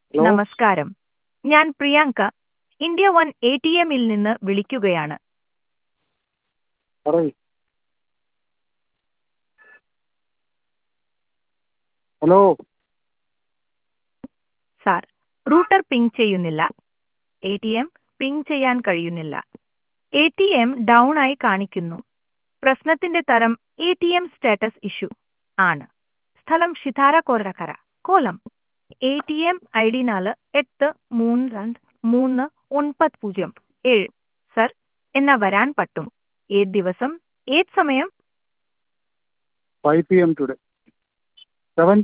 hello നമസ്കാരം ഞാൻ Priyanka India one A T എമ്മിൽ നിന്ന് വിളിക്കുകയാണ് പറയൂ ഹലോ സാർ റൂട്ടർ പിങ് ചെയ്യുന്നില്ല എ ടി എം പിങ് ചെയ്യാൻ കഴിയുന്നില്ല എ ടി എം ഡൗൺ ആയി കാണിക്കുന്നു പ്രശ്നത്തിന്റെ തരം A T M status issue ആണ് സ്ഥലം ഷിതാര കൊരടക്കര കോലം A T M I D നാല് എട്ട് മൂന്ന് രണ്ട് മൂന്ന് ഒൻപത് പൂജ്യം ഏഴ് സർ എന്നാ വരാൻ പറ്റും ഏത് ദിവസം ഏത് സമയം five P M today seven